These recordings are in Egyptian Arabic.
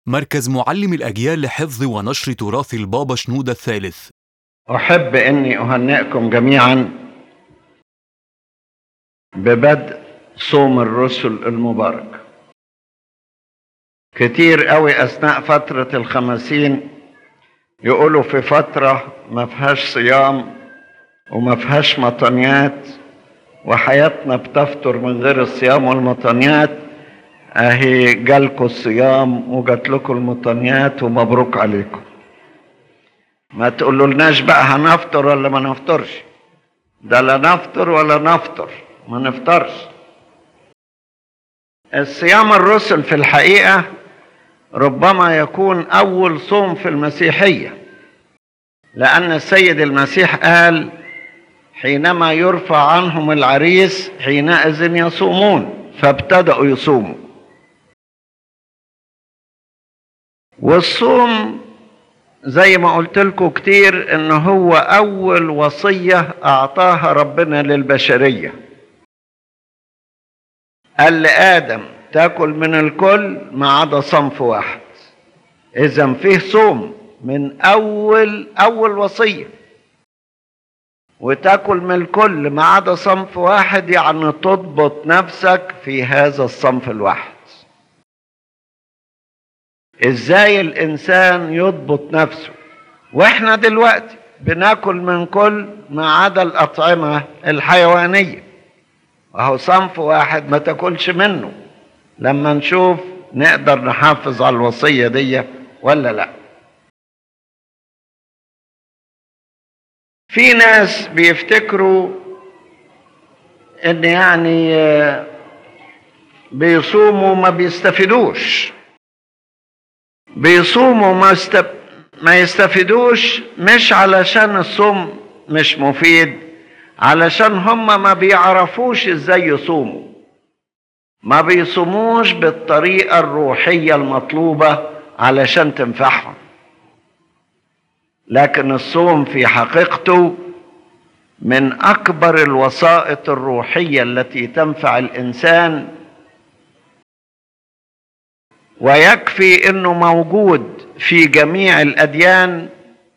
مركز معلم الأجيال لحفظ ونشر تراث البابا شنودة الثالث أحب أني أهنئكم جميعا ببدء صوم الرسل المبارك كتير قوي أثناء فترة الخمسين يقولوا في فترة ما فيهاش صيام وما فيهاش مطنيات وحياتنا بتفتر من غير الصيام والمطنيات اهي جالكوا الصيام وجات لكم المطنيات ومبروك عليكم ما تقولولناش بقى هنفطر ولا ما نفطرش ده لا نفطر ولا نفطر ما نفطرش الصيام الرسل في الحقيقة ربما يكون أول صوم في المسيحية لأن السيد المسيح قال حينما يرفع عنهم العريس حينئذ يصومون فابتدأوا يصوموا والصوم زي ما قلت لكم كتير ان هو اول وصية اعطاها ربنا للبشرية قال لآدم تاكل من الكل ما عدا صنف واحد اذا فيه صوم من اول اول وصيه وتاكل من الكل ما عدا صنف واحد يعني تضبط نفسك في هذا الصنف الواحد ازاي الانسان يضبط نفسه واحنا دلوقتي بناكل من كل ما عدا الاطعمه الحيوانيه وهو صنف واحد ما تاكلش منه لما نشوف نقدر نحافظ على الوصيه دي ولا لا في ناس بيفتكروا ان يعني بيصوموا ما بيستفيدوش بيصوموا ما, است... ما يستفيدوش مش علشان الصوم مش مفيد علشان هم ما بيعرفوش ازاي يصوموا ما بيصوموش بالطريقة الروحية المطلوبة علشان تنفعهم لكن الصوم في حقيقته من اكبر الوسائط الروحيه التي تنفع الانسان ويكفي انه موجود في جميع الاديان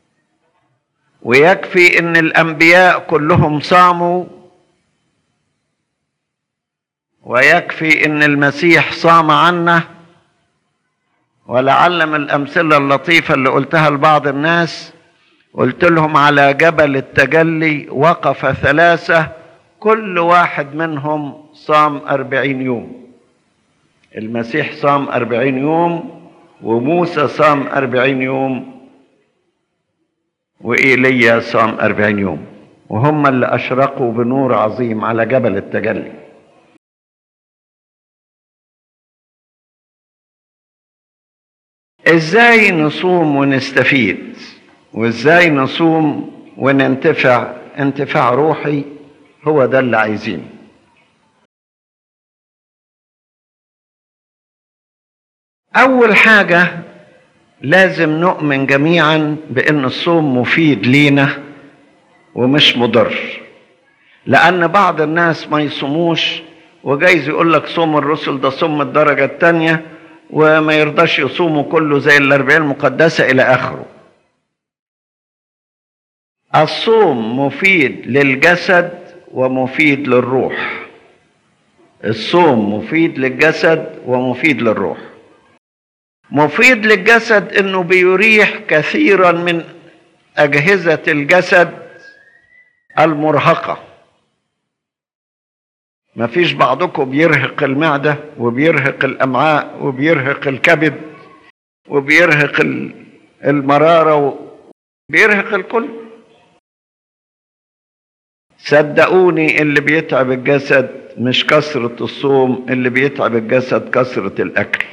ويكفي ان الانبياء كلهم صاموا ويكفي ان المسيح صام عنه ولعل من الامثله اللطيفه اللي قلتها لبعض الناس قلت لهم على جبل التجلي وقف ثلاثة كل واحد منهم صام أربعين يوم المسيح صام أربعين يوم وموسى صام أربعين يوم وإيليا صام أربعين يوم وهم اللي أشرقوا بنور عظيم على جبل التجلي ازاي نصوم ونستفيد وازاي نصوم وننتفع انتفاع روحي هو ده اللي عايزينه اول حاجه لازم نؤمن جميعا بان الصوم مفيد لينا ومش مضر لان بعض الناس ما يصوموش وجايز يقول لك صوم الرسل ده صوم الدرجه الثانيه وما يرضاش يصوموا كله زي الاربعين المقدسه الى اخره الصوم مفيد للجسد ومفيد للروح الصوم مفيد للجسد ومفيد للروح مفيد للجسد انه بيريح كثيرا من اجهزه الجسد المرهقه ما فيش بعضكم بيرهق المعده وبيرهق الامعاء وبيرهق الكبد وبيرهق المراره وبيرهق الكل صدقوني اللي بيتعب الجسد مش كثرة الصوم اللي بيتعب الجسد كثرة الأكل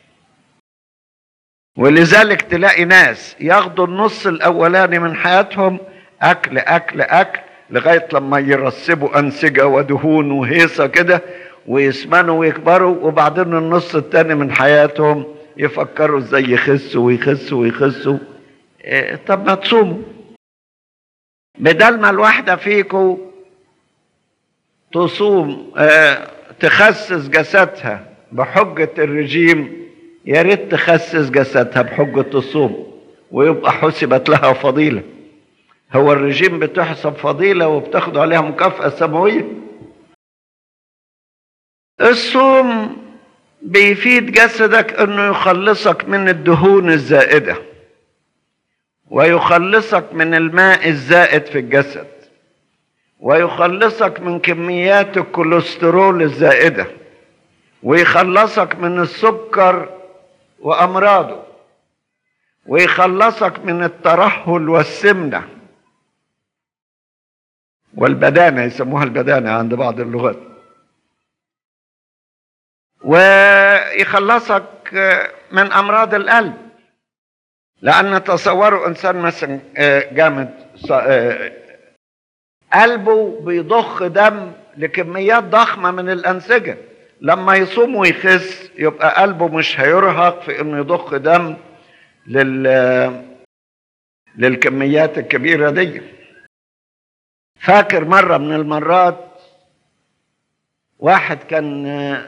ولذلك تلاقي ناس ياخدوا النص الأولاني من حياتهم أكل أكل أكل لغاية لما يرسبوا أنسجة ودهون وهيصة كده ويسمنوا ويكبروا وبعدين النص التاني من حياتهم يفكروا ازاي يخسوا ويخسوا ويخسوا إيه طب ما تصوموا بدل ما الواحدة فيكم تصوم آه تخسس جسدها بحجة الرجيم يا ريت تخسس جسدها بحجة الصوم ويبقى حسبت لها فضيلة هو الرجيم بتحسب فضيلة وبتاخدوا عليها مكافأة سماوية الصوم بيفيد جسدك انه يخلصك من الدهون الزائدة ويخلصك من الماء الزائد في الجسد ويخلصك من كميات الكوليسترول الزائدة ويخلصك من السكر وأمراضه ويخلصك من الترهل والسمنة والبدانة يسموها البدانة عند بعض اللغات ويخلصك من أمراض القلب لأن تصوروا إنسان مثلا جامد قلبه بيضخ دم لكميات ضخمة من الأنسجة لما يصوم ويخس يبقى قلبه مش هيرهق في انه يضخ دم لل للكميات الكبيره دي فاكر مره من المرات واحد كان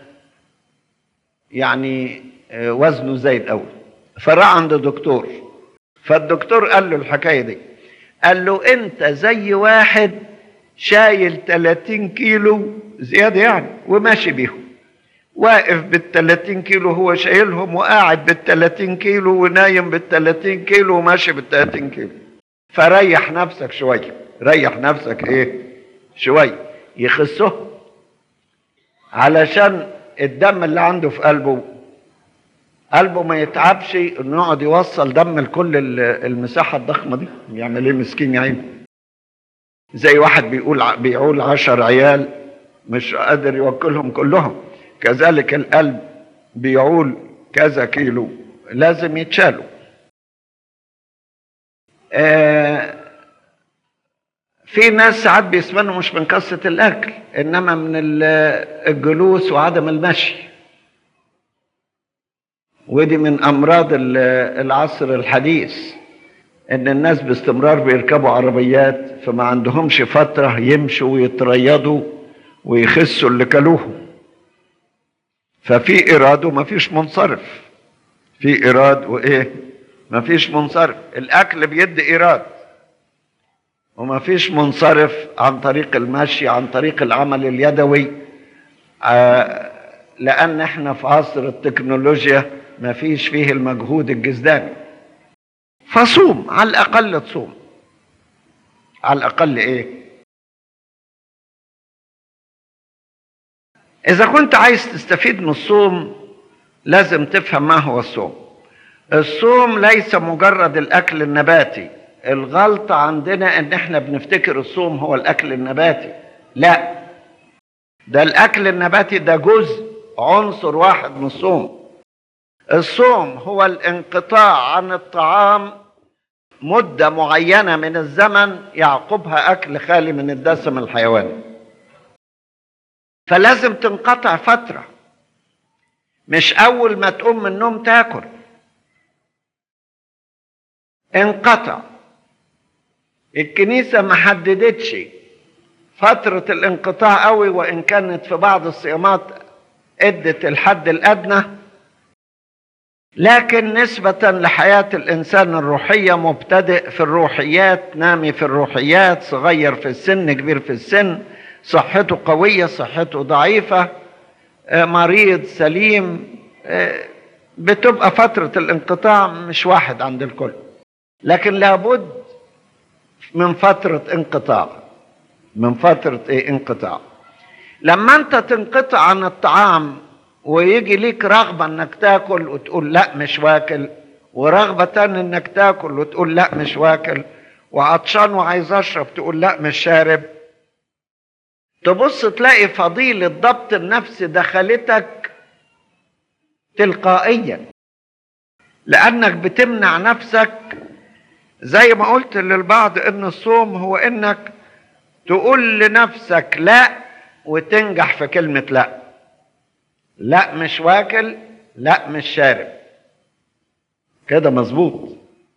يعني وزنه زايد قوي فراح عند دكتور فالدكتور قال له الحكايه دي قال له انت زي واحد شايل 30 كيلو زياده يعني وماشي بيهم واقف بال 30 كيلو هو شايلهم وقاعد بال 30 كيلو ونايم بال 30 كيلو وماشي بال 30 كيلو فريح نفسك شويه ريح نفسك ايه شويه يخسه علشان الدم اللي عنده في قلبه قلبه ما يتعبش انه يقعد يوصل دم لكل المساحه الضخمه دي يعمل ايه مسكين يا عيني زي واحد بيقول بيعول عشر عيال مش قادر يوكلهم كلهم كذلك القلب بيعول كذا كيلو لازم يتشالوا آه في ناس ساعات بيسمنوا مش من قصة الأكل إنما من الجلوس وعدم المشي ودي من أمراض العصر الحديث إن الناس باستمرار بيركبوا عربيات فما عندهمش فترة يمشوا ويتريضوا ويخسوا اللي كلوه ففي إيراد وما فيش منصرف في إيراد وإيه ما فيش منصرف الأكل بيدي إيراد وما فيش منصرف عن طريق المشي عن طريق العمل اليدوي آه لأن احنا في عصر التكنولوجيا ما فيش فيه المجهود الجسداني فصوم على الأقل تصوم على الأقل إيه إذا كنت عايز تستفيد من الصوم لازم تفهم ما هو الصوم الصوم ليس مجرد الأكل النباتي الغلطة عندنا إن إحنا بنفتكر الصوم هو الأكل النباتي لا ده الأكل النباتي ده جزء عنصر واحد من الصوم الصوم هو الانقطاع عن الطعام مدة معينة من الزمن يعقبها أكل خالي من الدسم الحيواني فلازم تنقطع فترة مش أول ما تقوم من النوم تاكل انقطع الكنيسة ما حددتش فترة الانقطاع قوي وإن كانت في بعض الصيامات ادت الحد الأدنى لكن نسبة لحياة الإنسان الروحية مبتدئ في الروحيات نامي في الروحيات صغير في السن كبير في السن صحته قوية صحته ضعيفة مريض سليم بتبقى فترة الانقطاع مش واحد عند الكل لكن لابد من فترة انقطاع من فترة ايه انقطاع لما انت تنقطع عن الطعام ويجي ليك رغبة انك تاكل وتقول لا مش واكل ورغبة تانية انك تاكل وتقول لا مش واكل وعطشان وعايز اشرب تقول لا مش شارب تبص تلاقي فضيلة ضبط النفس دخلتك تلقائيا لانك بتمنع نفسك زي ما قلت للبعض ان الصوم هو انك تقول لنفسك لا وتنجح في كلمة لا لا مش واكل لا مش شارب كده مظبوط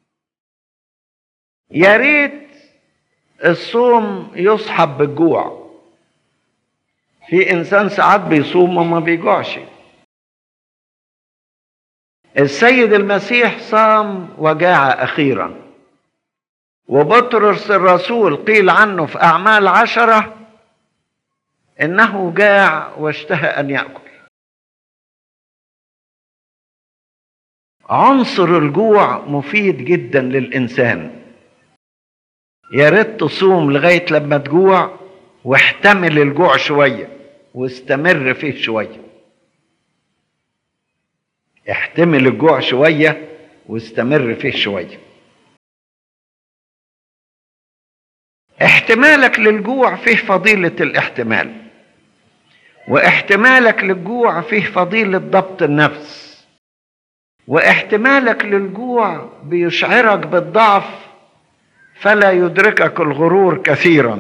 يا ريت الصوم يصحب بالجوع في انسان ساعات بيصوم وما بيجوعش السيد المسيح صام وجاع أخيرا وبطرس الرسول قيل عنه في أعمال عشرة إنه جاع واشتهى أن يأكل عنصر الجوع مفيد جدا للإنسان يا ريت تصوم لغاية لما تجوع واحتمل الجوع شوية واستمر فيه شوية احتمل الجوع شوية واستمر فيه شوية احتمالك للجوع فيه فضيلة الاحتمال واحتمالك للجوع فيه فضيلة ضبط النفس واحتمالك للجوع بيشعرك بالضعف فلا يدركك الغرور كثيرا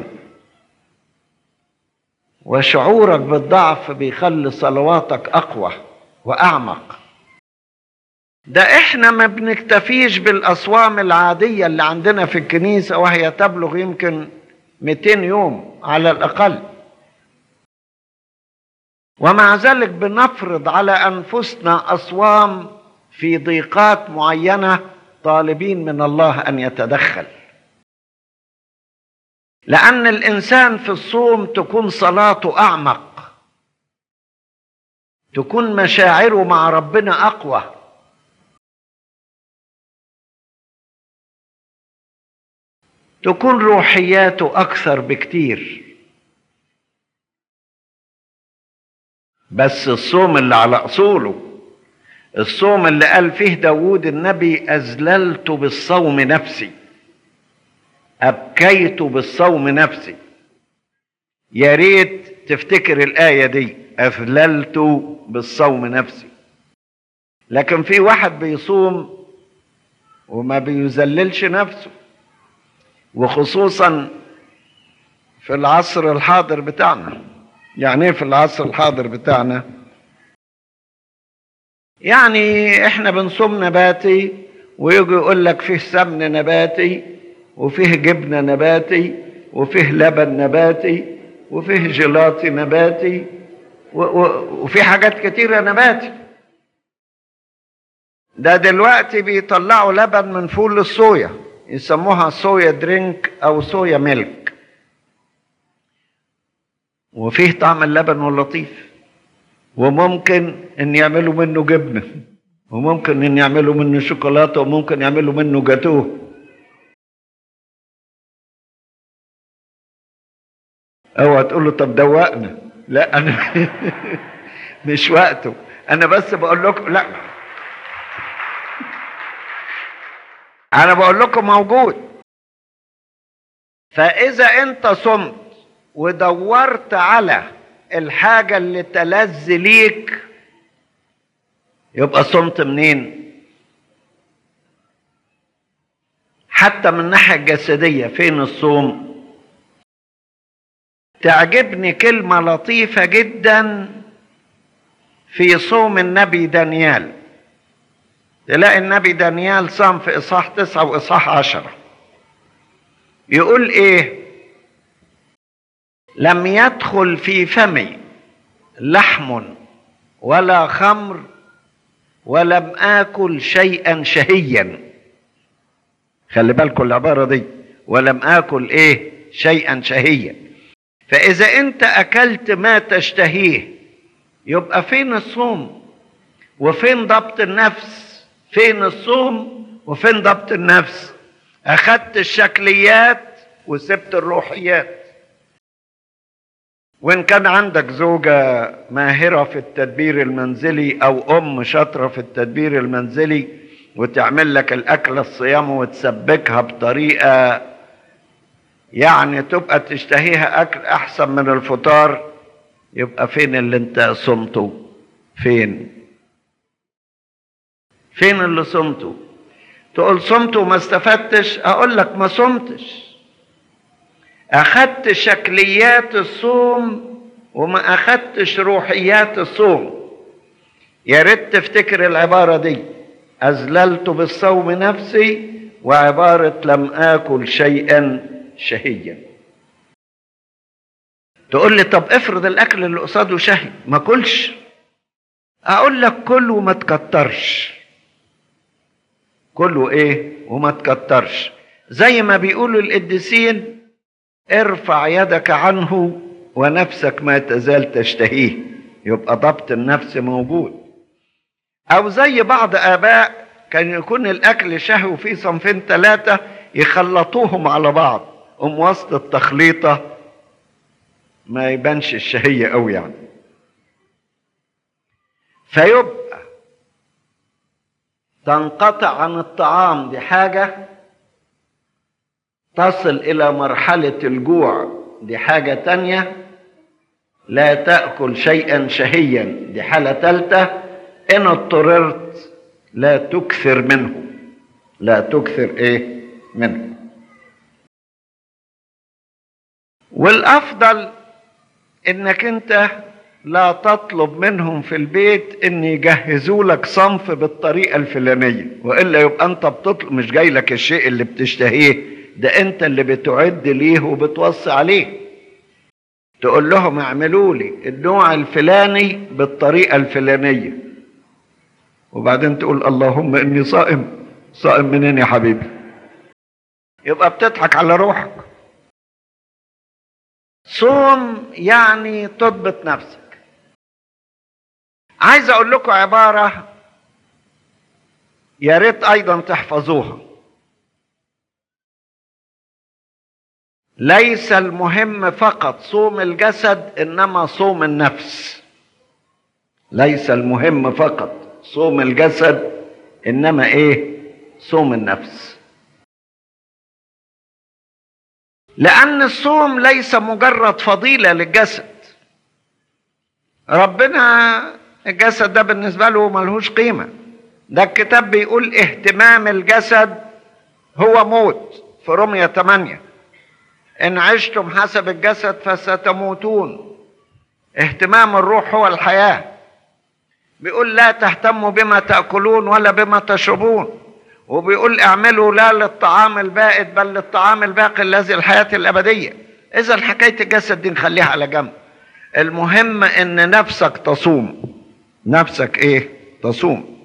وشعورك بالضعف بيخلي صلواتك اقوى واعمق ده احنا ما بنكتفيش بالاصوام العاديه اللي عندنا في الكنيسه وهي تبلغ يمكن 200 يوم على الاقل ومع ذلك بنفرض على انفسنا اصوام في ضيقات معينه طالبين من الله ان يتدخل لان الانسان في الصوم تكون صلاته اعمق تكون مشاعره مع ربنا اقوى تكون روحياته اكثر بكتير بس الصوم اللي على اصوله الصوم اللي قال فيه داوود النبي اذللت بالصوم نفسي ابكيت بالصوم نفسي يا ريت تفتكر الايه دي اذللت بالصوم نفسي لكن في واحد بيصوم وما بيذللش نفسه وخصوصا في العصر الحاضر بتاعنا يعني ايه في العصر الحاضر بتاعنا يعني احنا بنصوم نباتي ويجي يقول لك فيه سمن نباتي وفيه جبنة نباتي وفيه لبن نباتي وفيه جيلاتي نباتي و- و- وفي حاجات كتيرة نباتي ده دلوقتي بيطلعوا لبن من فول الصويا يسموها صويا درينك او صويا ميلك وفيه طعم اللبن اللطيف وممكن ان يعملوا منه جبنه وممكن ان يعملوا منه شوكولاته وممكن يعملوا منه جاتوه اوعى تقول له طب دوقنا لا انا مش وقته انا بس بقول لكم لا انا بقول لكم موجود فاذا انت صمت ودورت على الحاجة اللي تلذ ليك يبقى صمت منين حتى من الناحية الجسدية فين الصوم تعجبني كلمة لطيفة جدا في صوم النبي دانيال تلاقي النبي دانيال صام في إصحاح تسعة وإصحاح عشرة يقول إيه لم يدخل في فمي لحم ولا خمر ولم آكل شيئا شهيا خلي بالكم العبارة دي ولم آكل إيه شيئا شهيا فإذا أنت أكلت ما تشتهيه يبقى فين الصوم وفين ضبط النفس فين الصوم وفين ضبط النفس أخذت الشكليات وسبت الروحيات وإن كان عندك زوجة ماهرة في التدبير المنزلي أو أم شاطرة في التدبير المنزلي وتعمل لك الأكل الصيام وتسبكها بطريقة يعني تبقى تشتهيها أكل أحسن من الفطار يبقى فين اللي أنت صمته فين فين اللي صمته تقول صمت وما استفدتش أقول لك ما صمتش أخدت شكليات الصوم وما أخدتش روحيات الصوم يا ريت تفتكر العبارة دي أذللت بالصوم نفسي وعبارة لم آكل شيئا شهيا تقول لي طب افرض الأكل اللي قصاده شهي ما كلش أقول لك كل وما تكترش كله ايه وما تكترش زي ما بيقولوا القديسين ارفع يدك عنه ونفسك ما تزال تشتهيه يبقى ضبط النفس موجود او زي بعض اباء كان يكون الاكل شهوي فيه صنفين ثلاثه يخلطوهم على بعض ام وسط التخليطه ما يبانش الشهيه قوي يعني فيبقى تنقطع عن الطعام دي حاجه تصل الى مرحله الجوع دي حاجه تانيه لا تاكل شيئا شهيا دي حاله ثالثه ان اضطررت لا تكثر منه لا تكثر ايه منه والافضل انك انت لا تطلب منهم في البيت ان يجهزوا لك صنف بالطريقه الفلانيه والا يبقى انت بتطلب مش جاي لك الشيء اللي بتشتهيه ده انت اللي بتعد ليه وبتوصي عليه تقول لهم اعملوا لي النوع الفلاني بالطريقه الفلانيه وبعدين تقول اللهم اني صائم صائم منين يا حبيبي يبقى بتضحك على روحك صوم يعني تضبط نفسك عايز اقول لكم عباره يا ريت ايضا تحفظوها ليس المهم فقط صوم الجسد انما صوم النفس ليس المهم فقط صوم الجسد انما ايه صوم النفس لان الصوم ليس مجرد فضيله للجسد ربنا الجسد ده بالنسبه له ملهوش قيمه ده الكتاب بيقول اهتمام الجسد هو موت في رمية 8 إن عشتم حسب الجسد فستموتون اهتمام الروح هو الحياة بيقول لا تهتموا بما تأكلون ولا بما تشربون وبيقول اعملوا لا للطعام البائد بل للطعام الباقي الذي الحياة الأبدية إذا حكاية الجسد دي نخليها على جنب المهم إن نفسك تصوم نفسك إيه تصوم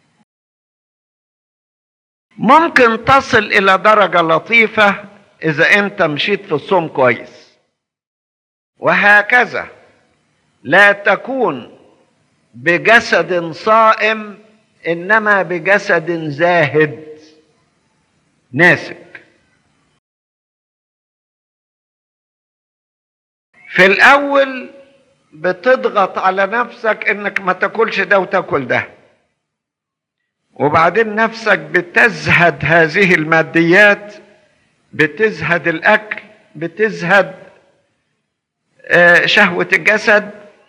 ممكن تصل إلى درجة لطيفة إذا أنت مشيت في الصوم كويس وهكذا لا تكون بجسد صائم إنما بجسد زاهد ناسك في الأول بتضغط على نفسك إنك ما تاكلش ده وتاكل ده وبعدين نفسك بتزهد هذه الماديات بتزهد الاكل بتزهد شهوه الجسد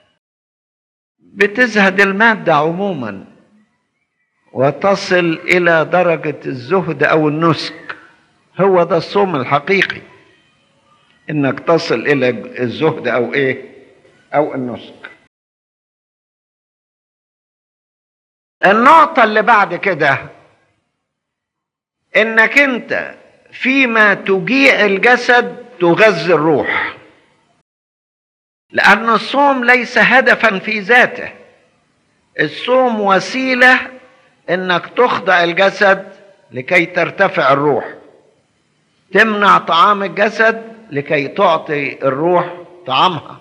بتزهد الماده عموما وتصل الى درجه الزهد او النسك هو ده الصوم الحقيقي انك تصل الى الزهد او ايه او النسك النقطة اللي بعد كده انك انت فيما تجيع الجسد تغذي الروح لأن الصوم ليس هدفا في ذاته الصوم وسيلة انك تخضع الجسد لكي ترتفع الروح تمنع طعام الجسد لكي تعطي الروح طعامها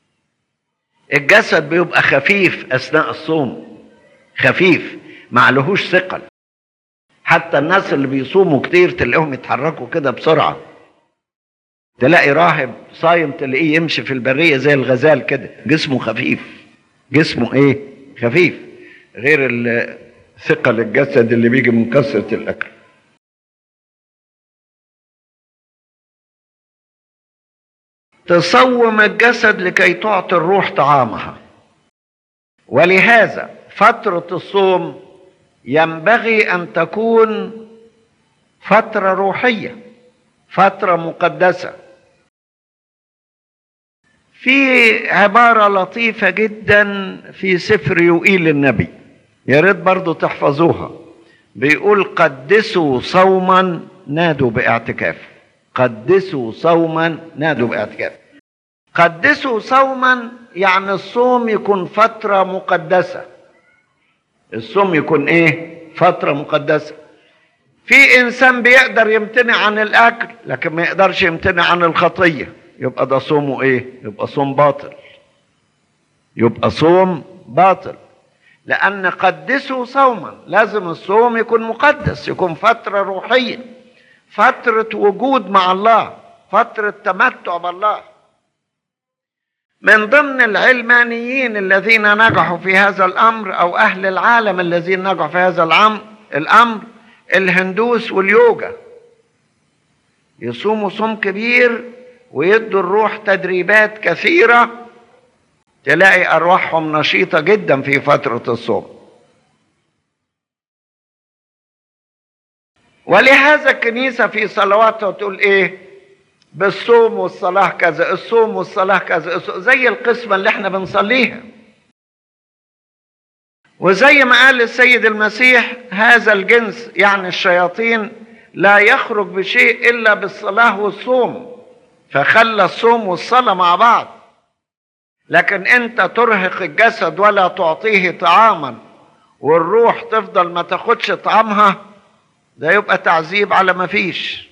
الجسد بيبقى خفيف اثناء الصوم خفيف ما لهوش ثقل حتى الناس اللي بيصوموا كتير تلاقيهم يتحركوا كده بسرعه تلاقي راهب صايم تلاقيه يمشي في البريه زي الغزال كده جسمه خفيف جسمه ايه خفيف غير ثقل الجسد اللي بيجي من كثره الاكل تصوم الجسد لكي تعطي الروح طعامها ولهذا فترة الصوم ينبغي أن تكون فترة روحية فترة مقدسة في عبارة لطيفة جدا في سفر يوئيل النبي يا ريت برضو تحفظوها بيقول قدسوا صوما نادوا باعتكاف قدسوا صوما نادوا باعتكاف قدسوا صوما يعني الصوم يكون فترة مقدسة الصوم يكون ايه فترة مقدسة في انسان بيقدر يمتنع عن الاكل لكن ما يقدرش يمتنع عن الخطيه يبقى ده صومه ايه يبقى صوم باطل يبقى صوم باطل لان قدسوا صوما لازم الصوم يكون مقدس يكون فتره روحيه فتره وجود مع الله فتره تمتع بالله من ضمن العلمانيين الذين نجحوا في هذا الامر او اهل العالم الذين نجحوا في هذا الامر الامر الهندوس واليوجا يصوموا صوم كبير ويدوا الروح تدريبات كثيره تلاقي ارواحهم نشيطه جدا في فتره الصوم ولهذا الكنيسه في صلواتها تقول ايه بالصوم والصلاه كذا الصوم والصلاه كذا زي القسمه اللي احنا بنصليها وزي ما قال السيد المسيح هذا الجنس يعني الشياطين لا يخرج بشيء الا بالصلاه والصوم فخلى الصوم والصلاه مع بعض لكن انت ترهق الجسد ولا تعطيه طعاما والروح تفضل ما تاخدش طعامها ده يبقى تعذيب على ما فيش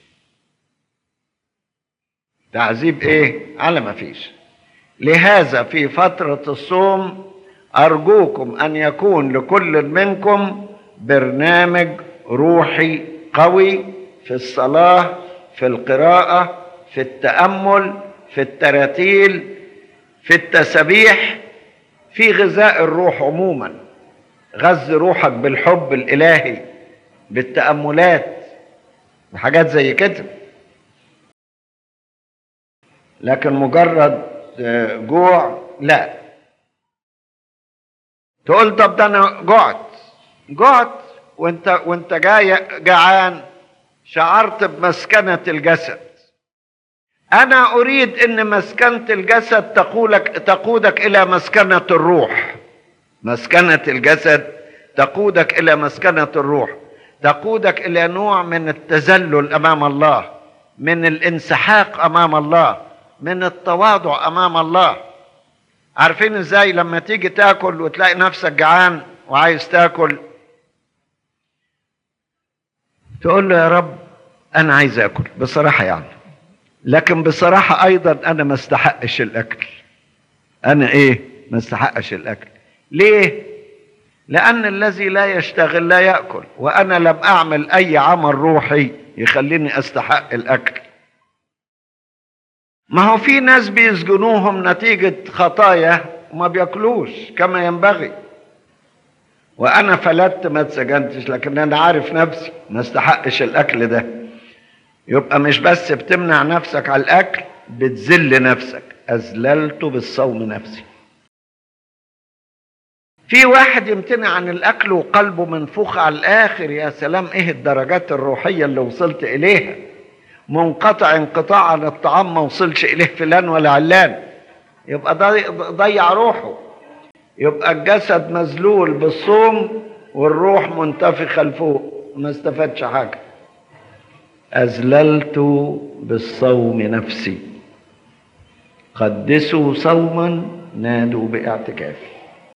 تعذيب ايه على ما فيش لهذا في فترة الصوم أرجوكم أن يكون لكل منكم برنامج روحي قوي في الصلاة في القراءة في التأمل في التراتيل في التسبيح في غذاء الروح عموما غذي روحك بالحب الإلهي بالتأملات بحاجات زي كده لكن مجرد جوع لا تقول طب ده انا جعت جعت وانت وانت جاي جعان شعرت بمسكنة الجسد انا اريد ان مسكنة الجسد تقولك تقودك الى مسكنة الروح مسكنة الجسد تقودك الى مسكنة الروح تقودك الى نوع من التذلل امام الله من الانسحاق امام الله من التواضع امام الله عارفين ازاي لما تيجي تاكل وتلاقي نفسك جعان وعايز تاكل تقول له يا رب انا عايز اكل بصراحه يعني لكن بصراحه ايضا انا ما استحقش الاكل انا ايه ما استحقش الاكل ليه لان الذي لا يشتغل لا ياكل وانا لم اعمل اي عمل روحي يخليني استحق الاكل ما هو في ناس بيسجنوهم نتيجة خطايا وما بياكلوش كما ينبغي وأنا فلت ما اتسجنتش لكن أنا عارف نفسي ما استحقش الأكل ده يبقى مش بس بتمنع نفسك على الأكل بتذل نفسك أذللت بالصوم نفسي في واحد يمتنع عن الأكل وقلبه منفوخ على الآخر يا سلام إيه الدرجات الروحية اللي وصلت إليها منقطع انقطاع عن الطعام ما وصلش اليه فلان ولا علان يبقى ضيع روحه يبقى الجسد مذلول بالصوم والروح منتفخه لفوق ما استفادش حاجه اذللت بالصوم نفسي قدسوا صوما نادوا باعتكافي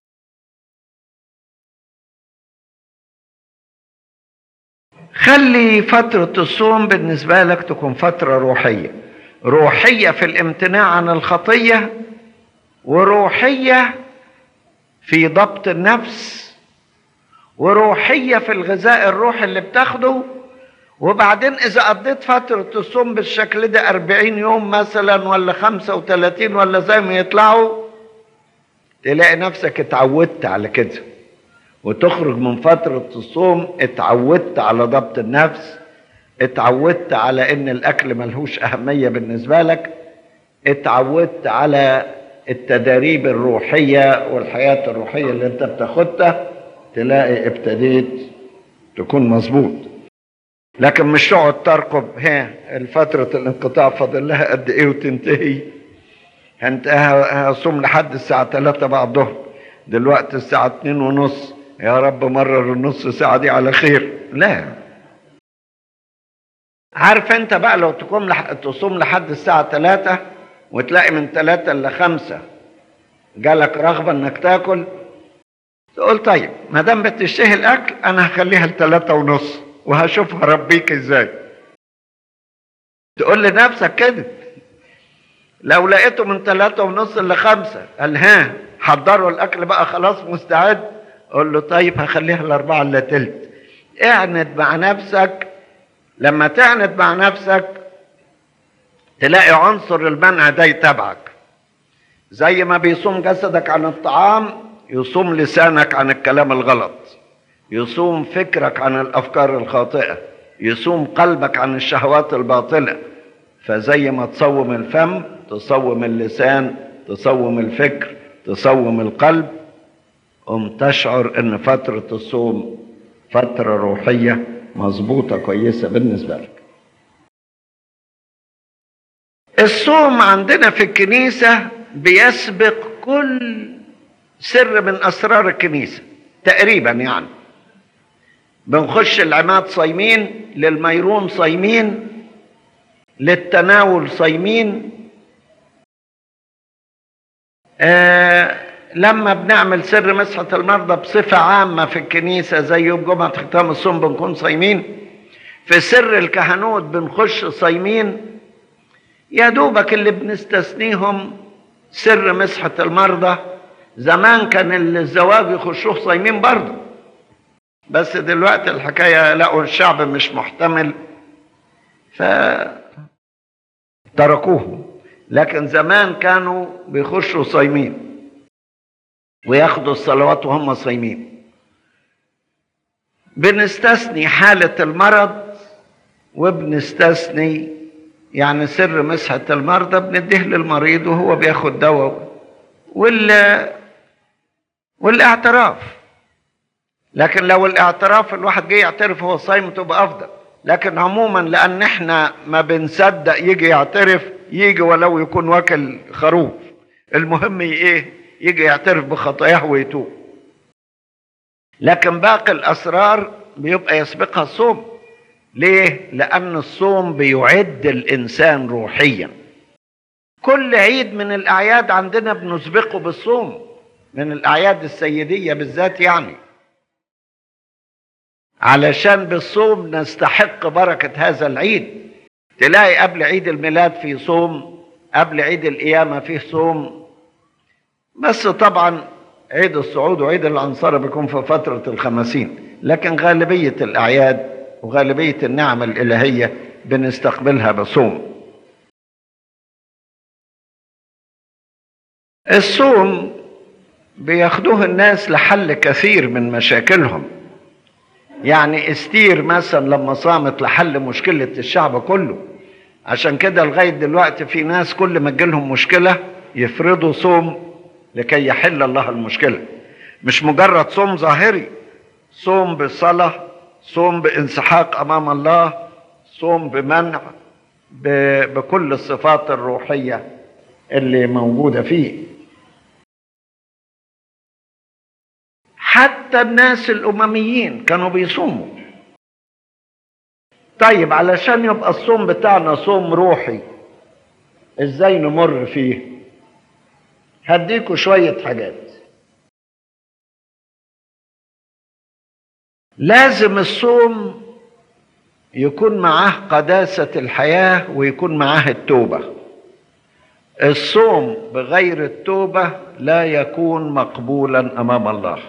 خلي فترة الصوم بالنسبة لك تكون فترة روحية روحية في الامتناع عن الخطية وروحية في ضبط النفس وروحية في الغذاء الروحي اللي بتاخده وبعدين إذا قضيت فترة الصوم بالشكل ده أربعين يوم مثلا ولا خمسة وثلاثين ولا زي ما يطلعوا تلاقي نفسك اتعودت على كده وتخرج من فترة الصوم اتعودت على ضبط النفس اتعودت على ان الاكل ملهوش اهمية بالنسبة لك اتعودت على التداريب الروحية والحياة الروحية اللي انت بتاخدها تلاقي ابتديت تكون مظبوط لكن مش تقعد ترقب ها الفترة الانقطاع فاضل لها قد ايه وتنتهي انت هصوم لحد الساعة 3 بعد الظهر دلوقتي الساعة اتنين ونص يا رب مرر النص ساعة دي على خير لا عارف انت بقى لو تقوم لح... تصوم لحد الساعة ثلاثة وتلاقي من ثلاثة لخمسة جالك رغبة انك تاكل تقول طيب ما دام بتشتهي الاكل انا هخليها لثلاثة ونص وهشوف هربيك ازاي تقول لنفسك كده لو لقيته من ثلاثة ونص لخمسة قال ها حضروا الأكل بقى خلاص مستعد قول له طيب هخليها الأربعة إلا تلت اعند مع نفسك لما تعند مع نفسك تلاقي عنصر المنع ده يتابعك زي ما بيصوم جسدك عن الطعام يصوم لسانك عن الكلام الغلط يصوم فكرك عن الافكار الخاطئه يصوم قلبك عن الشهوات الباطله فزي ما تصوم الفم تصوم اللسان تصوم الفكر تصوم القلب قم تشعر ان فتره الصوم فتره روحيه مظبوطه كويسه بالنسبه لك الصوم عندنا في الكنيسه بيسبق كل سر من اسرار الكنيسه تقريبا يعني بنخش العماد صايمين للميرون صايمين للتناول صايمين آه لما بنعمل سر مسحة المرضى بصفة عامة في الكنيسة زي يوم جمعة ختام الصوم بنكون صايمين في سر الكهنوت بنخش صايمين يا دوبك اللي بنستثنيهم سر مسحة المرضى زمان كان الزواج يخشوه صايمين برضه بس دلوقتي الحكاية لقوا الشعب مش محتمل ف تركوه لكن زمان كانوا بيخشوا صايمين وياخدوا الصلوات وهم صايمين بنستثني حالة المرض وبنستثني يعني سر مسحة المرضى بنديه للمريض وهو بياخد دواء وال والاعتراف لكن لو الاعتراف الواحد جه يعترف هو صايم تبقى افضل لكن عموما لان احنا ما بنصدق يجي يعترف يجي ولو يكون واكل خروف المهم ايه يجي يعترف بخطاياه ويتوب لكن باقي الاسرار بيبقى يسبقها الصوم ليه لان الصوم بيعد الانسان روحيا كل عيد من الاعياد عندنا بنسبقه بالصوم من الاعياد السيديه بالذات يعني علشان بالصوم نستحق بركه هذا العيد تلاقي قبل عيد الميلاد في صوم قبل عيد القيامه فيه صوم بس طبعا عيد الصعود وعيد العنصرة بيكون في فترة الخمسين لكن غالبية الأعياد وغالبية النعم الإلهية بنستقبلها بصوم الصوم بياخدوه الناس لحل كثير من مشاكلهم يعني استير مثلا لما صامت لحل مشكلة الشعب كله عشان كده لغاية دلوقتي في ناس كل ما تجيلهم مشكلة يفرضوا صوم لكي يحل الله المشكلة مش مجرد صوم ظاهري صوم بالصلاة صوم بانسحاق أمام الله صوم بمنع بكل الصفات الروحية اللي موجودة فيه حتى الناس الأمميين كانوا بيصوموا طيب علشان يبقى الصوم بتاعنا صوم روحي ازاي نمر فيه هديكوا شوية حاجات لازم الصوم يكون معاه قداسة الحياة ويكون معاه التوبة الصوم بغير التوبة لا يكون مقبولا أمام الله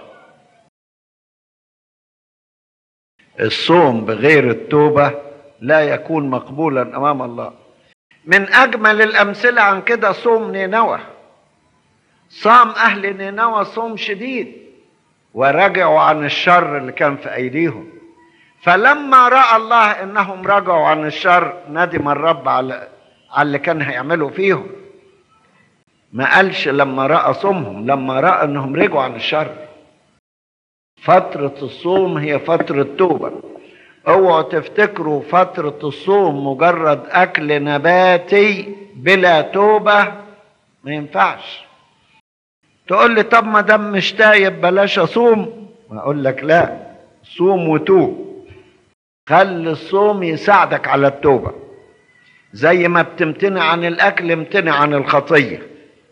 الصوم بغير التوبة لا يكون مقبولا أمام الله من أجمل الأمثلة عن كده صوم نينوى صام أهل نينوى صوم شديد ورجعوا عن الشر اللي كان في أيديهم فلما رأى الله إنهم رجعوا عن الشر ندم الرب على على اللي كان هيعمله فيهم ما قالش لما رأى صومهم لما رأى إنهم رجعوا عن الشر فترة الصوم هي فترة توبة اوعوا تفتكروا فترة الصوم مجرد أكل نباتي بلا توبة ما ينفعش تقول لي طب ما دام مش تايب بلاش اصوم اقول لك لا صوم وتوب خلي الصوم يساعدك على التوبه زي ما بتمتنع عن الاكل امتنع عن الخطيه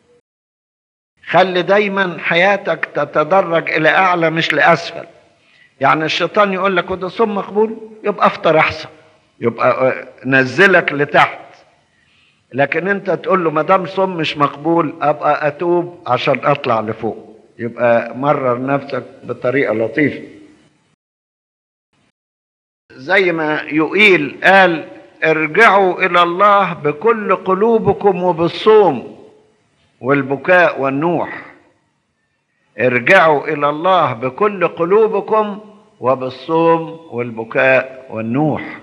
خلي دايما حياتك تتدرج الى اعلى مش لاسفل يعني الشيطان يقول لك وده صوم مقبول يبقى افطر احسن يبقى نزلك لتحت لكن انت تقول له ما دام صوم مش مقبول ابقى اتوب عشان اطلع لفوق يبقى مرر نفسك بطريقه لطيفه زي ما يقيل قال ارجعوا الى الله بكل قلوبكم وبالصوم والبكاء والنوح ارجعوا الى الله بكل قلوبكم وبالصوم والبكاء والنوح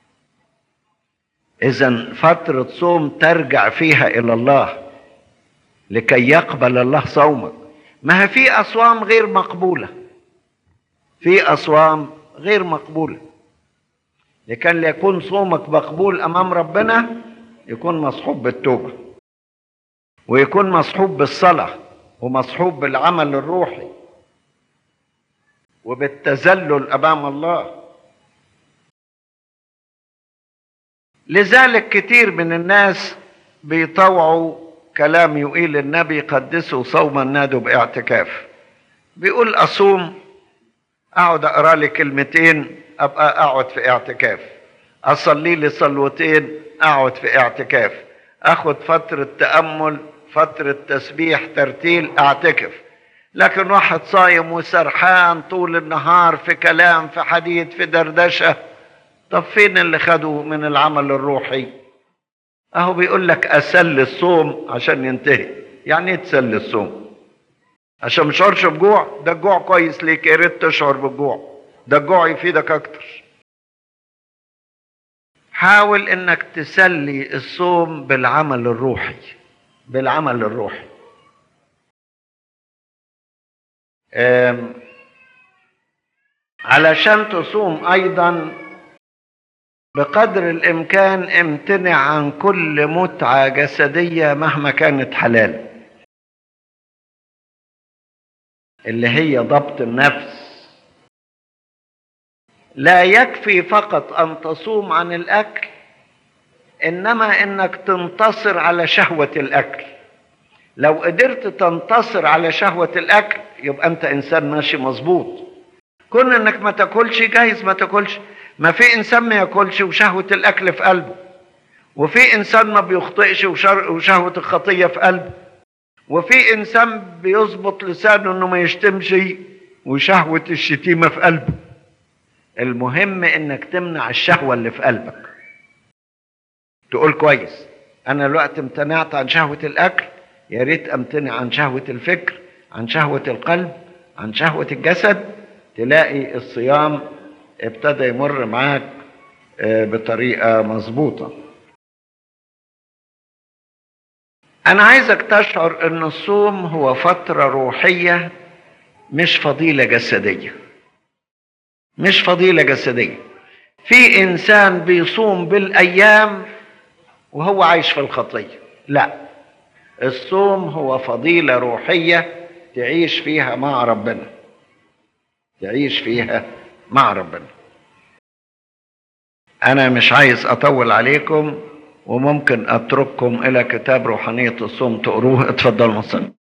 اذا فتره صوم ترجع فيها الى الله لكي يقبل الله صومك ما هي في اصوام غير مقبوله في اصوام غير مقبوله لكن ليكون صومك مقبول امام ربنا يكون مصحوب بالتوبه ويكون مصحوب بالصلاه ومصحوب بالعمل الروحي وبالتذلل امام الله لذلك كتير من الناس بيطوعوا كلام يقيل النبي قدسوا صوما نادوا باعتكاف بيقول اصوم اقعد اقرا لي كلمتين ابقى اقعد في اعتكاف اصلي لي صلوتين اقعد في اعتكاف اخد فتره تامل فتره تسبيح ترتيل اعتكف لكن واحد صايم وسرحان طول النهار في كلام في حديث في دردشه طب فين اللي خدوا من العمل الروحي اهو بيقول لك اسل الصوم عشان ينتهي يعني ايه تسلي الصوم عشان ما تشعرش بجوع ده الجوع كويس ليك يا ريت تشعر بالجوع ده الجوع يفيدك اكتر حاول انك تسلي الصوم بالعمل الروحي بالعمل الروحي علشان تصوم ايضا بقدر الامكان امتنع عن كل متعه جسديه مهما كانت حلال اللي هي ضبط النفس لا يكفي فقط ان تصوم عن الاكل انما انك تنتصر على شهوه الاكل لو قدرت تنتصر على شهوه الاكل يبقى انت انسان ماشي مظبوط كون انك ما تاكلش جايز ما تاكلش ما في انسان ما ياكلش وشهوه الاكل في قلبه وفي انسان ما بيخطئش وشهوه الخطيه في قلبه وفي انسان بيظبط لسانه انه ما يشتمش وشهوه الشتيمه في قلبه المهم انك تمنع الشهوه اللي في قلبك تقول كويس انا الوقت امتنعت عن شهوه الاكل يا ريت امتنع عن شهوه الفكر عن شهوه القلب عن شهوه الجسد تلاقي الصيام ابتدى يمر معاك بطريقه مظبوطه انا عايزك تشعر ان الصوم هو فتره روحيه مش فضيله جسديه مش فضيله جسديه في انسان بيصوم بالايام وهو عايش في الخطيه لا الصوم هو فضيله روحيه تعيش فيها مع ربنا تعيش فيها مع ربنا انا مش عايز اطول عليكم وممكن اترككم الى كتاب روحانيه الصوم تقروه اتفضلوا مصر